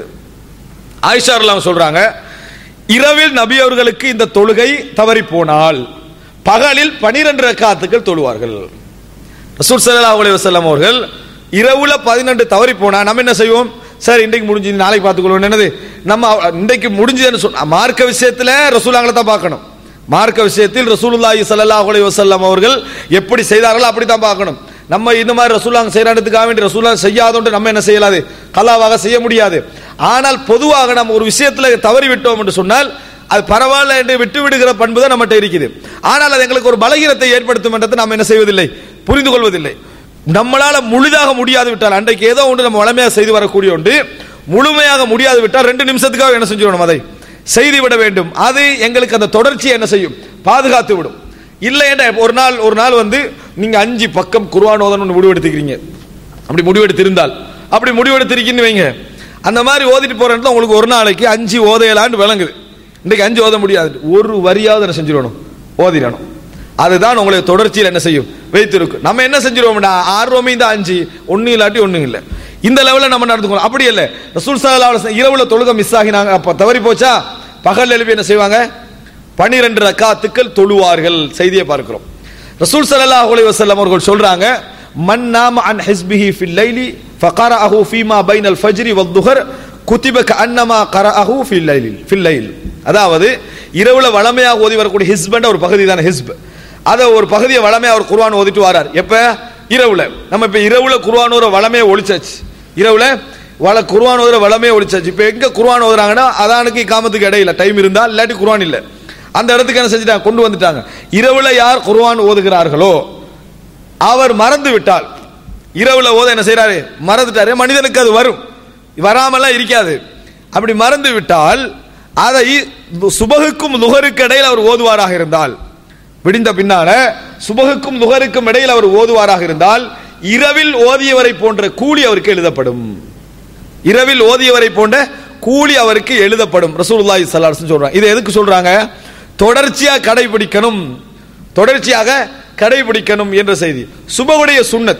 ஆயிஷா ரலியல்லாஹு சொல்றாங்க இரவில் நபி அவர்களுக்கு இந்த தொழுகை தவறி போனால் பகலில் பனிரெண்டு ரக்காத்துக்கள் தொழுவார்கள் ரசூல் ஸல்லல்லாஹு அலைஹி வஸல்லம் அவர்கள் இரவுல பதினெண்டு தவறி போனா நம்ம என்ன செய்வோம் சரி இன்றைக்கு முடிஞ்சு நாளைக்கு பார்த்துக்கொள்வோம் என்னது நம்ம அவ- இன்றைக்கு முடிஞ்சதுன்னு சொன்ன மார்க்க விஷயத்துல ரசூலாங்களை தான் பார்க்கணும் மார்க்க விஷயத்தில் ரசூலுல்லாஹி ஸல்லல்லாஹு அலைஹி வஸல்லம் அவர்கள் எப்படி செய்தார்களோ அப்படி தான் பார்க்கணும் நம்ம இந்த மாதிரி ரசூலாங்க செய்யறதுக்காக வேண்டி ரசூலா செய்யாதோன்று நம்ம என்ன செய்யலாது கலாவாக செய்ய முடியாது ஆனால் பொதுவாக நம்ம ஒரு விஷயத்துல தவறி விட்டோம் என்று சொன்னால் அது பரவாயில்ல என்று விட்டு விடுகிற பண்பு தான் நம்மகிட்ட இருக்குது ஆனால் அது எங்களுக்கு ஒரு பலகீனத்தை ஏற்படுத்தும் என்றதை நாம் என்ன செய்வதில்லை புரிந்து கொள்வதில்லை நம்மளால முழுதாக முடியாது விட்டால் அன்றைக்கு ஏதோ ஒன்று நம்ம வளமையாக செய்து வரக்கூடிய ஒன்று முழுமையாக முடியாது விட்டால் ரெண்டு நிமிஷத்துக்காக என்ன செஞ்சிடணும் அதை செய்து விட வேண்டும் அது எங்களுக்கு அந்த தொடர்ச்சியை என்ன செய்யும் பாதுகாத்து விடும் இல்லை என்ற ஒரு நாள் ஒரு நாள் வந்து நீங்க அஞ்சு பக்கம் குர்ஆன் ஓதணும்னு முடிவெடுத்துக்கிறீங்க அப்படி முடிவெடுத்திருந்தால் அப்படி முடிவெடுத்திருக்கீங்கன்னு வைங்க அந்த மாதிரி ஓதிட்டு போற இடத்துல உங்களுக்கு ஒரு நாளைக்கு அஞ்சு ஓதையலான்னு விளங்குது இன்னைக்கு அஞ்சு ஓத முடியாது ஒரு வரியாவது என்ன செஞ்சிடணும் ஓதிடணும் அதுதான் உங்களை தொடர்ச்சியில் என்ன செய்யும் வைத்திருக்கும் நம்ம என்ன செஞ்சிருவோம்டா ஆர்வமே இந்த அஞ்சு ஒண்ணு இல்லாட்டி ஒண்ணும் இல்லை இந்த லெவலில் நம்ம நடந்துக்கணும் அப்படி இல்லை ரசூல் சல்லல்லாஹு அலைஹி வஸல்லம் இரவுல தொழுகை மிஸ் ஆகினாங்க அப்ப தவறி போச்சா பகல் எழுப்பி என்ன செய்வாங்க பனிரெண்டு ரக்காத்துக்கள் தொழுவார்கள் செய்தியை பார்க்கிறோம் ரசூல் ஸல்லல்லாஹு அலைஹி வஸல்லம் அவர்கள் சொல்றாங்க மன் நாம அன் ஹிஸ்பிஹி ஃபில் லைலி ஃபகரஅஹு ஃபீமா பைனல் ஃபஜ்ரி வத்துஹர் குதிப கஅன்னமா கரஅஹு ஃபில் லைலி ஃபில் லைல் அதாவது இரவுல வளமையாக ஓதி வரக்கூடிய ஹிஸ்பண்ட் ஒரு பகுதி தானே ஹிஸ்ப் அதை ஒரு பகுதியை வளமையா அவர் குர்ஆன் ஓதிட்டு வரார் எப்ப இரவுல நம்ம இப்ப இரவுல குர்ஆன் ஓதுற வளமையை ஒழிச்சாச்சு இரவுல வள குர்ஆன் ஓதுற வளமையை ஒழிச்சாச்சு இப்ப எங்க குர்ஆன் ஓதுறாங்கன்னா அதானுக்கு காமத்துக்கு இடையில டைம் இருந்தா இல்லாட்டி குர்ஆன் இல்ல அந்த இடத்துக்கு என்ன செஞ்சுட்டாங்க கொண்டு வந்துட்டாங்க இரவுல யார் குர்ஆன் ஓதுகிறார்களோ அவர் மறந்து விட்டால் இரவுல ஓத என்ன செய்றாரு மறந்துட்டாரு மனிதனுக்கு அது வரும் வராமலாம் இருக்காது அப்படி மறந்து விட்டால் அதை சுபகுக்கும் லுகருக்கு இடையில் அவர் ஓதுவாராக இருந்தால் விடிந்த பின்னால சுபகுக்கும் லுகருக்கும் இடையில் அவர் ஓதுவாராக இருந்தால் இரவில் ஓதியவரை போன்ற கூலி அவருக்கு எழுதப்படும் இரவில் ஓதியவரை போன்ற கூலி அவருக்கு எழுதப்படும் ரசூலுல்லாஹி ஸல்லல்லாஹு அலைஹி வஸல்லம் சொல்றாங்க இதை எதுக்கு சொல்றாங்க தொடர்ச்சியாக கடைபிடிக்கணும் தொடர்ச்சியாக கடைபிடிக்கணும் என்ற செய்தி சுபவுடைய சுன்னத்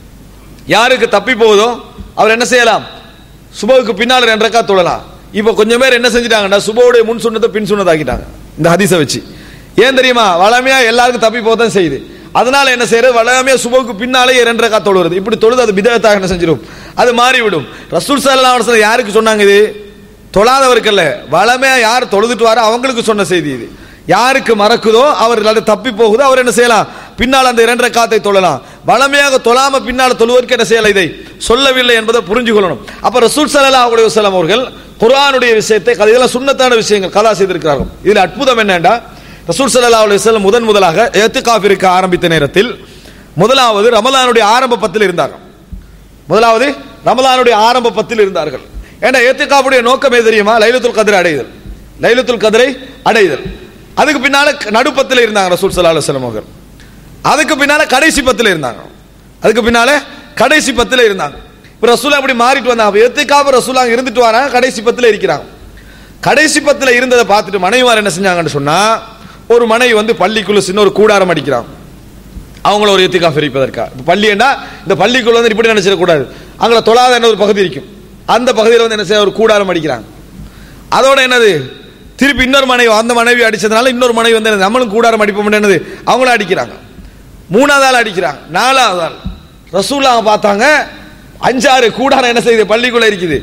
யாருக்கு தப்பி போகுதோ அவர் என்ன செய்யலாம் சுபவுக்கு பின்னால் ரெண்டு ரக்கா தொழலாம் இப்போ கொஞ்சம் பேர் என்ன செஞ்சிட்டாங்கன்னா சுபவுடைய முன் சுண்ணத்தை பின் சுண்ணத்தாக்கிட்டாங்க இந்த ஹதீஸை வச்சு ஏன் தெரியுமா வளமையா எல்லாருக்கும் தப்பி போக தான் செய்யுது அதனால என்ன செய்யறது வளமையா சுபவுக்கு பின்னாலே ரெண்டு ரக்கா தொழுவது இப்படி தொழுது அது பிதத்தாக என்ன செஞ்சிடும் அது மாறிவிடும் ரசூல் ஸல்லல்லாஹு அலைஹி வஸல்லம் யாருக்கு சொன்னாங்க இது தொழாதவருக்கல்ல வளமையா யார் தொழுதுட்டு வர அவங்களுக்கு சொன்ன செய்தி இது யாருக்கு மறக்குதோ அவர் இல்லாட்டி தப்பி போகுதோ அவர் என்ன செய்யலாம் பின்னால் அந்த இரண்டரை காத்தை தொழலாம் வளமையாக தொழாம பின்னால் தொழுவதற்கு என்ன செய்யலாம் இதை சொல்லவில்லை என்பதை புரிஞ்சு கொள்ளணும் அப்ப ரசூல் ஸல்லல்லாஹு அலைஹி வஸல்லம் அவர்கள் குர்ஆனுடைய விஷயத்தை கதை- இதெல்லாம் சுன்னத்தான விஷயங்கள் கதா செய்திருக்கிறார்கள் இதுல அற்புதம் என்னண்டா ரசூல் ஸல்லல்லாஹு அலைஹி வஸல்லம் முதன் முதலாக ஏத்திகாஃப் இருக்க ஆரம்பித்த நேரத்தில் முதலாவது ரமலானுடைய ஆரம்ப பத்தில் இருந்தார்கள் முதலாவது ரமலானுடைய ஆரம்ப பத்தில் இருந்தார்கள் ஏன்னா ஏத்திகாவுடைய நோக்கம் எது தெரியுமா லைலத்துல் கதிரை அடைதல் லைலத்துல் கதிரை அடைதல் அதுக்கு பின்னால நடுப்பத்தில் இருந்தாங்க ரசூல் ஸல்லல்லாஹு அலைஹி வஸல்லம் அவர்கள் அதுக்கு பின்னால கடைசி பத்தில் இருந்தாங்க அதுக்கு பின்னால கடைசி பத்தில் இருந்தாங்க இப்ப ரசூலா அப்படி மாறிட்டு வந்தாங்க எத்துக்காக ரசூலா அங்க இருந்துட்டு வராங்க கடைசி பத்தில் இருக்கிறாங்க கடைசி பத்துல இருந்ததை பார்த்துட்டு மனைவிமார் என்ன செஞ்சாங்கன்னு சொன்னா ஒரு மனைவி வந்து பள்ளிக்குள்ள சின்ன ஒரு கூடாரம் அடிக்கிறாங்க அவங்கள ஒரு எத்திகாஃப் இருப்பதற்கா இப்ப பள்ளின்னா இந்த பள்ளிக்குள்ள வந்து இப்படி நினைச்சிடக்கூடாது அங்கே தொழாத என்ன ஒரு பகுதி இருக்கும் அந்த பகுதியில் வந்து என்ன செய்ய ஒரு கூடாரம் அடிக்கிறாங்க அதோட என்னது திருப்பி இன்னொரு மனைவி அந்த மனைவி அடிச்சதுனால இன்னொரு மனைவி வந்து என்னது, நம்மளும் கூடாரம் அடிப்போம் என்னது அவங்களும் அடிக்கிறாங்க மூணாவது ஆள் அடிக்கிறாங்க நாலாவது ஆள் ரசூல்லா பார்த்தாங்க அஞ்சாறு கூடாரம் என்ன செய்யுது பள்ளிக்குள்ள இருக்குது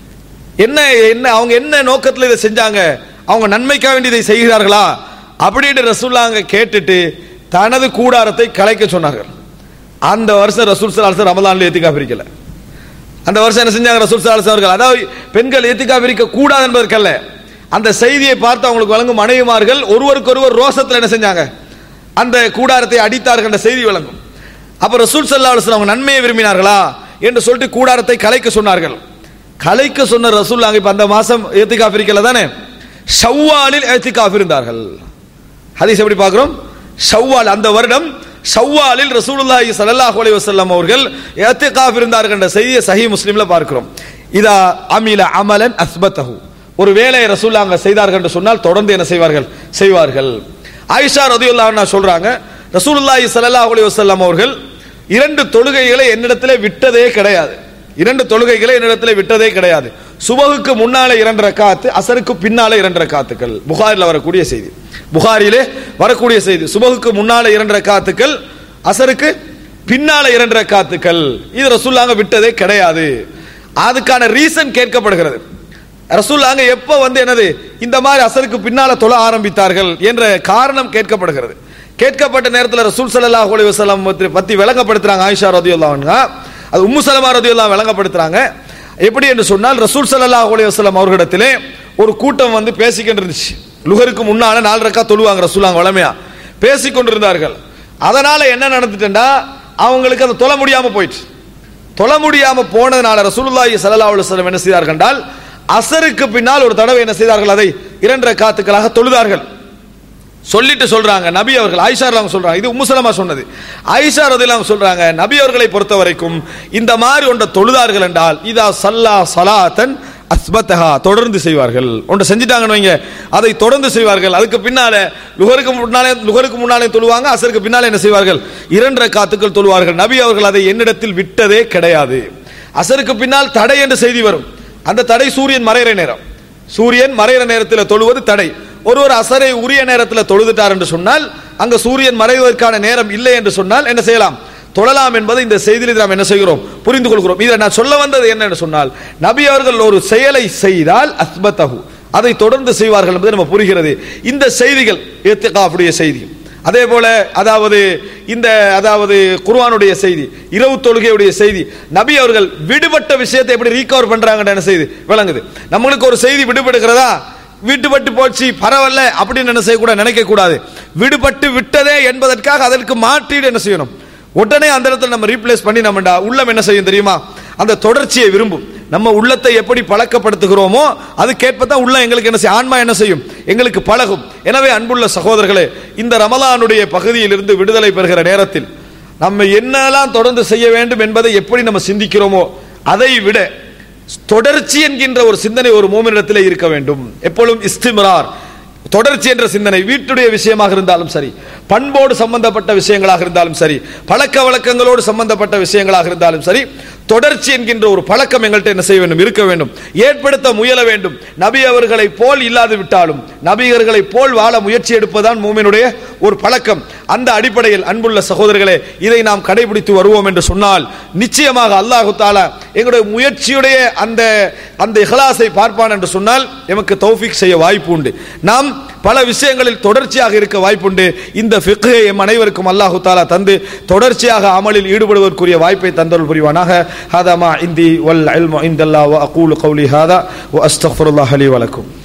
என்ன என்ன அவங்க என்ன நோக்கத்தில் இதை செஞ்சாங்க அவங்க நன்மைக்காக வேண்டி இதை செய்கிறார்களா அப்படின்னு ரசூல்லாங்க கேட்டுட்டு தனது கூடாரத்தை கலைக்க சொன்னார்கள் அந்த வருஷம் ரசூல் சலாசர் ரமலான்ல ஏத்திக்கா பிரிக்கல அந்த வருஷம் என்ன செஞ்சாங்க ரசூல் சலாசர் அவர்கள் அதாவது பெண்கள் ஏத்திக்கா பிரிக்க கூடாது என்பதற்கல்ல அந்த செய்தியை பார்த்து அவங்களுக்கு வழங்கும் மனைவிமார்கள் ஒருவருக்கொருவர் ரோசத்தில் என்ன செஞ்சாங்க அந்த கூடாரத்தை அடித்தார்கள் என்ற செய்தி வழங்கும் அப்ப ரசூல் சல்லா அலுவலம் அவங்க நன்மையை விரும்பினார்களா என்று சொல்லிட்டு கூடாரத்தை கலைக்க சொன்னார்கள் கலைக்க சொன்ன ரசூல் இப்ப அந்த மாசம் ஏத்திகாஃப் இருக்கல தானே ஷவ்வாலில் ஏத்திகாஃப் இருந்தார்கள் ஹதீஸ் எப்படி பார்க்கிறோம் ஷவ்வால் அந்த வருடம் ஷவ்வாலில் ரசூலுல்லாஹி ஸல்லல்லாஹு அலைஹி வஸல்லம் அவர்கள் இத்திகாஃப் இருந்தார்கள் என்ற செய்தியை சஹீஹ் முஸ்லிம்ல பார்க்கிறோம் இதா அமில அமலன் அஸ்பத்தஹு ஒரு வேலையை ரசூல்லா அங்க செய்தார்கள் என்று சொன்னால் தொடர்ந்து என்ன செய்வார்கள் செய்வார்கள் ஆயிஷா ரதியுல்லாஹு அன்ஹா சொல்றாங்க ரசூலுல்லாஹி ஸல்லல்லாஹு அலைஹி வஸல்லம் அவர்கள் இரண்டு தொழுகைகளை என்னிடத்திலே விட்டதே கிடையாது இரண்டு தொழுகைகளை என்னிடத்திலே விட்டதே கிடையாது சுபகுக்கு முன்னாலே இரண்டு ரக்காத்து அசருக்கு பின்னாலே இரண்டு ரக்காத்துக்கள் புகாரில் வரக்கூடிய செய்தி புகாரிலே வரக்கூடிய செய்தி சுபகுக்கு முன்னாலே இரண்டு ரக்காத்துக்கள் அசருக்கு பின்னாலே இரண்டு ரக்காத்துக்கள் இது ரசூல்லாங்க விட்டதே கிடையாது அதுக்கான ரீசன் கேட்கப்படுகிறது ரசூல்லாங்க எப்ப வந்து என்னது இந்த மாதிரி அசருக்கு பின்னால தொழ ஆரம்பித்தார்கள் என்ற காரணம் கேட்கப்படுகிறது கேட்கப்பட்ட நேரத்தில் ரசூல் ஸல்லல்லாஹு அலைஹி வஸல்லம் பத்தி- பத்தி விளங்கப்படுத்துறாங்க ஆயிஷா ரதியுல்லாஹு அன்ஹா அது உம்மு சலமா ரதியுல்லாஹு விளங்கப்படுத்துறாங்க எப்படி என்று சொன்னால் ரசூல் ஸல்லல்லாஹு அலைஹி வஸல்லம் அவர்களிடத்திலே ஒரு கூட்டம் வந்து பேசிக்கிட்டு இருந்துச்சு லுகருக்கு முன்னால நாலு ரக்கா தொழுவாங்க ரசூலாங்க வளமையா பேசிக்கொண்டிருந்தார்கள் அதனால என்ன நடந்துட்டுண்டா அவங்களுக்கு அது தொழ முடியாம போயிடுச்சு தொழ முடியாம போனதுனால ரசூலுல்லாஹி ஸல்லல்லாஹு அலைஹி வஸல்லம் என்ன செய்தார்கள் என்றால் அசருக்கு பின்னால் ஒரு தடவை என்ன செய்தார்கள் அதை இரண்டு காத்துக்களாக தொழுதார்கள் சொல்லிட்டு சொல்றாங்க நபி அவர்கள் ஆயிஷா அவங்க சொல்றாங்க இது உம்முசலமா சொன்னது ஆயிஷா ரதிலாம் சொல்றாங்க நபி அவர்களை பொறுத்த வரைக்கும் இந்த மாதிரி ஒன்றை தொழுதார்கள் என்றால் இதா சல்லா சலாத்தன் அஸ்பத்தஹா தொடர்ந்து செய்வார்கள் ஒன்றை செஞ்சிட்டாங்கன்னு வைங்க அதை தொடர்ந்து செய்வார்கள் அதுக்கு பின்னால லுகருக்கு முன்னாலே லுகருக்கு முன்னாலே தொழுவாங்க அசருக்கு பின்னாலே என்ன செய்வார்கள் இரண்டரை காத்துக்கள் தொழுவார்கள் நபி அவர்கள் அதை என்னிடத்தில் விட்டதே கிடையாது அசருக்கு பின்னால் தடை என்று செய்தி வரும் அந்த தடை சூரியன் மறைகிற நேரம் சூரியன் மறைகிற நேரத்தில் தொழுவது தடை ஒருவர் அசரை உரிய நேரத்தில் தொழுதுட்டார் என்று சொன்னால் அங்க சூரியன் மறைவதற்கான நேரம் இல்லை என்று சொன்னால் என்ன செய்யலாம் தொழலாம் என்பதை இந்த செய்தியில் நாம் என்ன செய்கிறோம் புரிந்து கொள்கிறோம் இதை நான் சொல்ல வந்தது என்ன என்று சொன்னால் நபி அவர்கள் ஒரு செயலை செய்தால் அஸ்பத்தஹு அதை தொடர்ந்து செய்வார்கள் என்பது நம்ம புரிகிறது இந்த செய்திகள் ஏத்திகாஃபுடைய செய்தி அதே போல அதாவது இந்த அதாவது குர்ஆனுடைய செய்தி இரவு தொழுகையுடைய செய்தி நபி அவர்கள் விடுபட்ட விஷயத்தை எப்படி ரீகவர் பண்றாங்கன்னு என்ன செய்தி விளங்குது நம்மளுக்கு ஒரு செய்தி விடுபடுகிறதா விடுபட்டு போச்சு பரவாயில்ல அப்படின்னு என்ன செய்யக்கூடாது நினைக்க கூடாது விடுபட்டு விட்டதே என்பதற்காக அதற்கு மாற்றீடு என்ன செய்யணும் உடனே அந்த இடத்துல நம்ம ரீப்ளேஸ் பண்ணி நம்மடா உள்ளம் என்ன செய்யும் தெரியுமா அந்த தொடர்ச்சியை விரும்பும் நம்ம உள்ளத்தை எப்படி பழக்கப்படுத்துகிறோமோ அது கேட்பதான் உள்ள எங்களுக்கு என்ன செய்யும் ஆன்மா என்ன செய்யும் எங்களுக்கு பழகும் எனவே அன்புள்ள சகோதரர்களே இந்த ரமலானுடைய பகுதியிலிருந்து விடுதலை பெறுகிற நேரத்தில் நம்ம என்னெல்லாம் தொடர்ந்து செய்ய வேண்டும் என்பதை எப்படி நம்ம சிந்திக்கிறோமோ அதை விட தொடர்ச்சி என்கின்ற ஒரு சிந்தனை ஒரு மோமினிடத்தில் இருக்க வேண்டும் எப்பொழுதும் இஸ்திமரார் தொடர்ச்சி என்ற சிந்தனை வீட்டுடைய விஷயமாக இருந்தாலும் சரி பண்போடு சம்பந்தப்பட்ட விஷயங்களாக இருந்தாலும் சரி பழக்க வழக்கங்களோடு சம்பந்தப்பட்ட விஷயங்களாக இருந்தாலும் சரி தொடர்ச்சி என்கின்ற ஒரு பழக்கம் எங்கள்கிட்ட என்ன செய்ய வேண்டும் இருக்க வேண்டும் ஏற்படுத்த முயல வேண்டும் நபி அவர்களை போல் இல்லாது விட்டாலும் நபிகர்களை போல் வாழ முயற்சி எடுப்பதுதான் மூமினுடைய ஒரு பழக்கம் அந்த அடிப்படையில் அன்புள்ள சகோதரர்களே இதை நாம் கடைபிடித்து வருவோம் என்று சொன்னால் நிச்சயமாக அல்லாஹு தாலா எங்களுடைய முயற்சியுடைய அந்த அந்த இஹ்லாஸை பார்ப்பான் என்று சொன்னால் எமக்கு தௌஃபீக் செய்ய வாய்ப்பு உண்டு நாம் பல விஷயங்களில் தொடர்ச்சியாக இருக்க வாய்ப்புண்டு இந்த ஃபிக்ஹை எம் அனைவருக்கும் அல்லாஹு தாலா தந்து தொடர்ச்சியாக அமலில் ஈடுபடுவதற்குரிய வாய்ப்பை தந்தருள் புரிவானாக ஹாதா மா இந்தி வல் இல்மு இந்தல்லா வ அகூலு கௌலி ஹாதா வ அஸ்தக்ஃபிருல்லாஹ் லி வலக்கும்